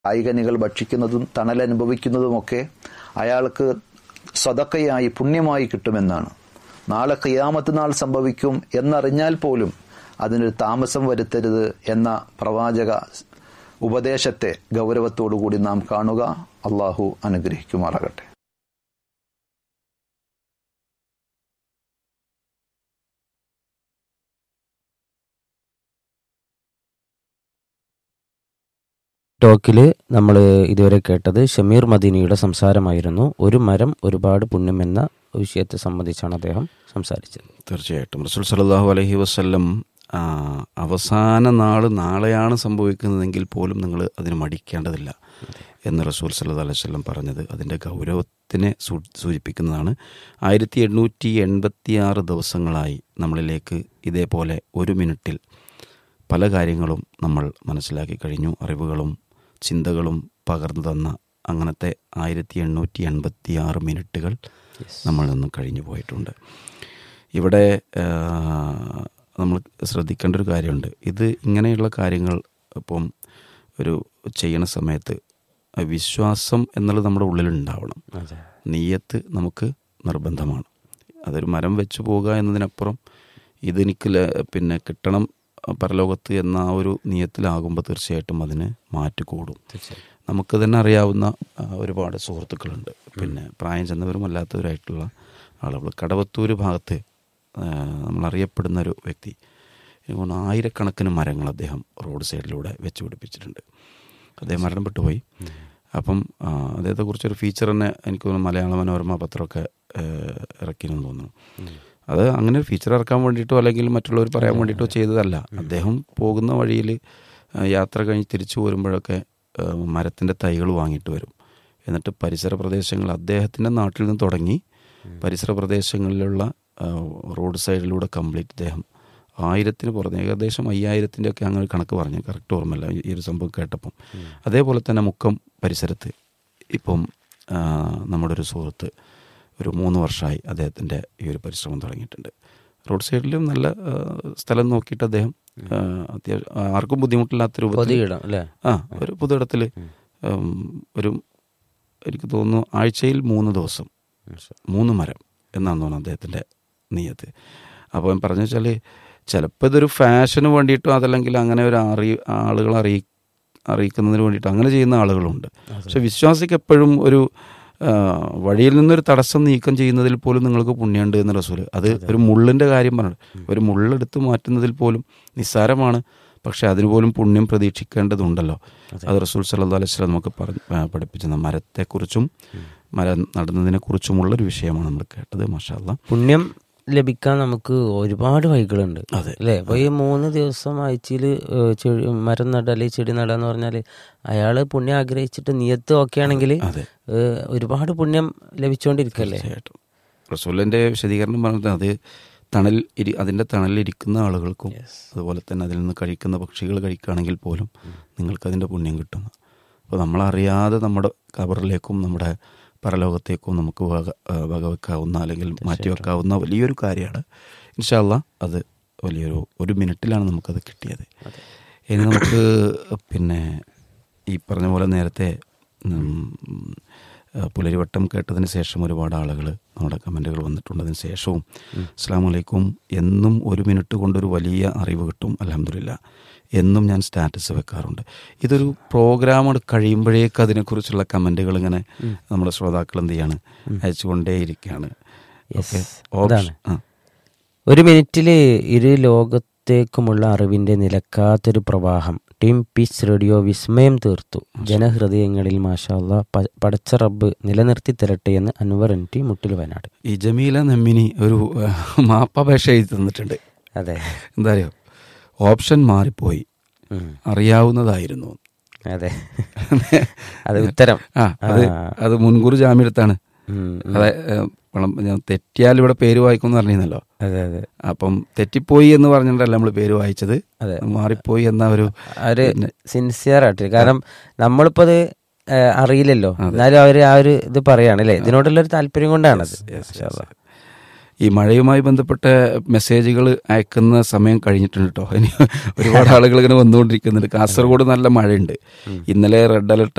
കായികനികൾ ഭക്ഷിക്കുന്നതും തണലനുഭവിക്കുന്നതുമൊക്കെ അയാൾക്ക് സ്വതക്കയായി പുണ്യമായി കിട്ടുമെന്നാണ് നാളെ ഖിയാമത്ത് നാൾ സംഭവിക്കും എന്നറിഞ്ഞാൽ പോലും അതിനൊരു താമസം വരുത്തരുത് എന്ന പ്രവാചക ഉപദേശത്തെ ഗൗരവത്തോടുകൂടി നാം കാണുക അള്ളാഹു അനുഗ്രഹിക്കുമാറാകട്ടെ ടോക്കിൽ നമ്മൾ ഇതുവരെ കേട്ടത് ഷമീർ മദീനിയുടെ സംസാരമായിരുന്നു ഒരു മരം ഒരുപാട് പുണ്യം എന്ന വിഷയത്തെ സംബന്ധിച്ചാണ് അദ്ദേഹം സംസാരിച്ചത് തീർച്ചയായിട്ടും റസൂൽ സലാഹു അലഹി വസ്ല്ലം അവസാന നാൾ നാളെയാണ് സംഭവിക്കുന്നതെങ്കിൽ പോലും നിങ്ങൾ അതിന് മടിക്കേണ്ടതില്ല എന്ന് റസൂൽ സല്ലാ അലൈഹി വല്ലം പറഞ്ഞത് അതിൻ്റെ ഗൗരവത്തിനെ സൂ- സൂചിപ്പിക്കുന്നതാണ് ആയിരത്തി എണ്ണൂറ്റി എൺപത്തി ആറ് ദിവസങ്ങളായി നമ്മളിലേക്ക് ഇതേപോലെ ഒരു മിനിറ്റിൽ പല കാര്യങ്ങളും നമ്മൾ മനസ്സിലാക്കി കഴിഞ്ഞു അറിവുകളും ചിന്തകളും പകർന്നു തന്ന അങ്ങനത്തെ ആയിരത്തി എണ്ണൂറ്റി എൺപത്തി ആറ് മിനിറ്റുകൾ നമ്മളിൽ നിന്ന് കഴിഞ്ഞു പോയിട്ടുണ്ട് ഇവിടെ ആ, നമ്മൾ ശ്രദ്ധിക്കേണ്ട ഒരു കാര്യമുണ്ട് ഇത് ഇങ്ങനെയുള്ള കാര്യങ്ങൾ ഇപ്പം ഒരു ചെയ്യണ സമയത്ത് വിശ്വാസം എന്നുള്ളത് നമ്മുടെ ഉള്ളിലുണ്ടാവണം അതെ നീയത്ത് നമുക്ക് നിർബന്ധമാണ് അതൊരു മരം വെച്ച് പോകുക എന്നതിനപ്പുറം ഇതെനിക്ക് ല- പിന്നെ കിട്ടണം പരലോകത്ത് എന്ന ആ ഒരു നിയത്തിലാകുമ്പോൾ തീർച്ചയായിട്ടും അതിന് മാറ്റ് കൂടും തീർച്ചയായും നമുക്ക് തന്നെ അറിയാവുന്ന ആ, ഒരുപാട് സുഹൃത്തുക്കളുണ്ട് പിന്നെ പ്രായം ചെന്നവരും അല്ലാത്തവരായിട്ടുള്ള ആളുകൾ കടവത്തൂർ ഭാഗത്ത് ആ, നമ്മളറിയപ്പെടുന്ന ഒരു വ്യക്തി എനിക്ക് തോന്നുന്നു ആയിരക്കണക്കിന് മരങ്ങൾ അദ്ദേഹം റോഡ് സൈഡിലൂടെ വെച്ച് പിടിപ്പിച്ചിട്ടുണ്ട് അദ്ദേഹം മരണപ്പെട്ടു പോയി അപ്പം ആ, അദ്ദേഹത്തെക്കുറിച്ചൊരു ഫീച്ചർ തന്നെ എനിക്ക് തോന്നുന്നു മലയാള മനോരമ പത്രമൊക്കെ ഇറക്കിയെന്ന് തോന്നുന്നു അത് അങ്ങനെ ഒരു ഫീച്ചർ ഇറക്കാൻ വേണ്ടിയിട്ടോ അല്ലെങ്കിൽ മറ്റുള്ളവർ പറയാൻ വേണ്ടിയിട്ടോ ചെയ്തതല്ല അദ്ദേഹം പോകുന്ന വഴിയിൽ യാത്ര കഴിഞ്ഞ് തിരിച്ചു പോരുമ്പോഴൊക്കെ മരത്തിൻ്റെ തൈകൾ വാങ്ങിയിട്ട് വരും എന്നിട്ട് പരിസര പ്രദേശങ്ങൾ അദ്ദേഹത്തിൻ്റെ നാട്ടിൽ നിന്ന് തുടങ്ങി പരിസര പ്രദേശങ്ങളിലുള്ള ആ, റോഡ് സൈഡിലൂടെ കംപ്ലീറ്റ് അദ്ദേഹം ആയിരത്തിന് പുറത്ത് ഏകദേശം അയ്യായിരത്തിൻ്റെ ഒക്കെ അങ്ങനെ കണക്ക് പറഞ്ഞു കറക്റ്റ് ഓർമ്മയില്ല ഈ ഒരു സംഭവം കേട്ടപ്പം അതേപോലെ തന്നെ മുക്കം പരിസരത്ത് ഇപ്പം ആ, നമ്മുടെ ഒരു സുഹൃത്ത് ഒരു മൂന്ന് വർഷമായി അദ്ദേഹത്തിൻ്റെ ഈ ഒരു പരിശ്രമം തുടങ്ങിയിട്ടുണ്ട് റോഡ് സൈഡിലും നല്ല ആ, സ്ഥലം നോക്കിയിട്ട് അദ്ദേഹം ആ, അത്യാവശ്യം ആർക്കും ബുദ്ധിമുട്ടില്ലാത്ത രൂപത്തിൽ പൊതുയിടം അല്ലേ ആ ഒരു പൊതുയിടത്തിൽ ഒരു എനിക്ക് തോന്നുന്നു ആഴ്ചയിൽ മൂന്ന് ദിവസം മൂന്ന് മരം എന്നാണ് തോന്നുന്നു അദ്ദേഹത്തിൻ്റെ നീയത്ത് അപ്പോൾ ഞാൻ പറഞ്ഞു വെച്ചാൽ ചിലപ്പോൾ ഇതൊരു ഫാഷന് വേണ്ടിയിട്ടോ അതല്ലെങ്കിൽ അങ്ങനെ ഒരു അറി ആളുകൾ അറിയി അറിയിക്കുന്നതിന് വേണ്ടിയിട്ടോ അങ്ങനെ ചെയ്യുന്ന ആളുകളുണ്ട് പക്ഷെ വിശ്വാസിക്ക് എപ്പോഴും ഒരു ആ, വഴിയിൽ നിന്നൊരു തടസ്സം നീക്കം ചെയ്യുന്നതിൽ പോലും നിങ്ങൾക്ക് പുണ്യമുണ്ട് എന്ന് റസൂല് അത് ഒരു മുള്ളിൻ്റെ കാര്യം പറഞ്ഞു ഒരു മുള്ളെടുത്ത് മാറ്റുന്നതിൽ പോലും നിസ്സാരമാണ് പക്ഷെ അതിന് പോലും പുണ്യം പ്രതീക്ഷിക്കേണ്ടതുണ്ടല്ലോ അത് റസൂൽ സല്ലാ അലൈഹി സ്വലം നമുക്ക് പറഞ്ഞ് ആ, പഠിപ്പിച്ചത് മരത്തെക്കുറിച്ചും മരം നടുന്നതിനെക്കുറിച്ചുമുള്ള ഒരു വിഷയമാണ് നമ്മൾ കേട്ടത് മാഷാല്ല പുണ്യം ലഭിക്കാൻ നമുക്ക് ഒരുപാട് വഴികളുണ്ട് അതെ. അല്ലേ അപ്പൊ ഈ മൂന്ന് ദിവസം ആഴ്ചയിൽ മരം നടുക അല്ലെങ്കിൽ ചെടി നടുക എന്ന് പറഞ്ഞാൽ അയാള് പുണ്യം ആഗ്രഹിച്ചിട്ട് നിയത്ത് ഓക്കെ ആണെങ്കിൽ അതെ ഒരുപാട് പുണ്യം ലഭിച്ചുകൊണ്ടിരിക്കല്ലേ തീർച്ചയായിട്ടും റസൂലിൻ്റെ വിശദീകരണം പറഞ്ഞത് അത് തണൽ ഇരി അതിൻ്റെ തണലിരിക്കുന്ന ആളുകൾക്കും അതുപോലെ തന്നെ അതിൽ നിന്ന് കഴിക്കുന്ന പക്ഷികൾ കഴിക്കുകയാണെങ്കിൽ പോലും നിങ്ങൾക്കതിൻ്റെ പുണ്യം കിട്ടുന്നു അപ്പോൾ നമ്മളറിയാതെ നമ്മുടെ കബറിലേക്കും നമ്മുടെ പരലോകത്തേക്കും നമുക്ക് വക ആ, വകവെക്കാവുന്ന അല്ലെങ്കിൽ മാറ്റിവെക്കാവുന്ന വലിയൊരു കാര്യമാണ് ഇൻഷാല്ല അത് വലിയൊരു ഒരു മിനിറ്റിലാണ് നമുക്കത് കിട്ടിയത് ഇനി നമുക്ക് പിന്നെ ഈ പറഞ്ഞ പോലെ നേരത്തെ ഉം, ആ, പുലരിവട്ടം കേട്ടതിന് ശേഷം ഒരുപാട് ആളുകൾ നമ്മുടെ കമൻറ്റുകൾ വന്നിട്ടുണ്ട് അതിന് ശേഷവും അസ്സാം വലൈക്കും എന്നും ഒരു മിനിറ്റ് കൊണ്ടൊരു വലിയ അറിവ് കിട്ടും അലഹമില്ല എന്നും ഞാൻ സ്റ്റാറ്റസ് വെക്കാറുണ്ട് ഇതൊരു പ്രോഗ്രാം കഴിയുമ്പോഴേക്ക് അതിനെക്കുറിച്ചുള്ള കമൻറ്റുകൾ ഇങ്ങനെ നമ്മുടെ ശ്രോതാക്കൾ എന്ത് ചെയ്യാണ് അയച്ചുകൊണ്ടേയിരിക്കുകയാണ് ഓക്കെ അതാണ്. ഒരു മിനിറ്റില് ഇരു ലോകത്തേക്കുമുള്ള അറിവിന്റെ നിലക്കാത്തൊരു പ്രവാഹം ടീം പീസ് റേഡിയോ വിസ്മയം തീർത്തു ജനഹൃദയങ്ങളിൽ മാഷാല്ല പടച്ച റബ്ബ് നിലനിർത്തി തരട്ടെ എന്ന് അൻവർ എൻ ടി മുട്ടിൽ വയനാട് ഈ ജമീല നെമ്മിനി ഒരു ആ, മാപ്പപേക്ഷ എഴുതി തന്നിട്ടുണ്ട് അതെ എന്താ അറിയോ ഓപ്ഷൻ മാറിപ്പോയി ഉം. അറിയാവുന്നതായിരുന്നു അതെ അത് ഉത്തരം ആ അത് അത് മുൻകൂർ ജാമ്യമെടുത്താണ് ഉം. അതെ ഏ, വളം- ഞാൻ തെറ്റിയാൽ ഇവിടെ പേര് വായിക്കുമെന്ന് പറഞ്ഞിരുന്നല്ലോ അതെ അതെ അപ്പം തെറ്റിപ്പോയി എന്ന് പറഞ്ഞിട്ടല്ല നമ്മൾ പേര് വായിച്ചത് അതെ. മാറിപ്പോയി എന്ന ഒരു ഒരു സിൻസിയർ ആയിട്ട് കാരണം നമ്മളിപ്പോ അത് ഏ, അറിയില്ലല്ലോ എന്നാലും അവര് ആ ഒരു ഇത് പറയാണ് അല്ലേ ഇതിനോടുള്ള ഒരു താല്പര്യം കൊണ്ടാണത് Yes, yes, yes. ഈ മഴയുമായി ബന്ധപ്പെട്ട മെസ്സേജുകൾ അയക്കുന്ന സമയം കഴിഞ്ഞിട്ടുണ്ട് കേട്ടോ ഇനി ഒരുപാട് ആളുകൾ ഇങ്ങനെ വന്നുകൊണ്ടിരിക്കുന്നുണ്ട് കാസർഗോഡ് നല്ല മഴയുണ്ട് ഇന്നലെ റെഡ് അലർട്ട്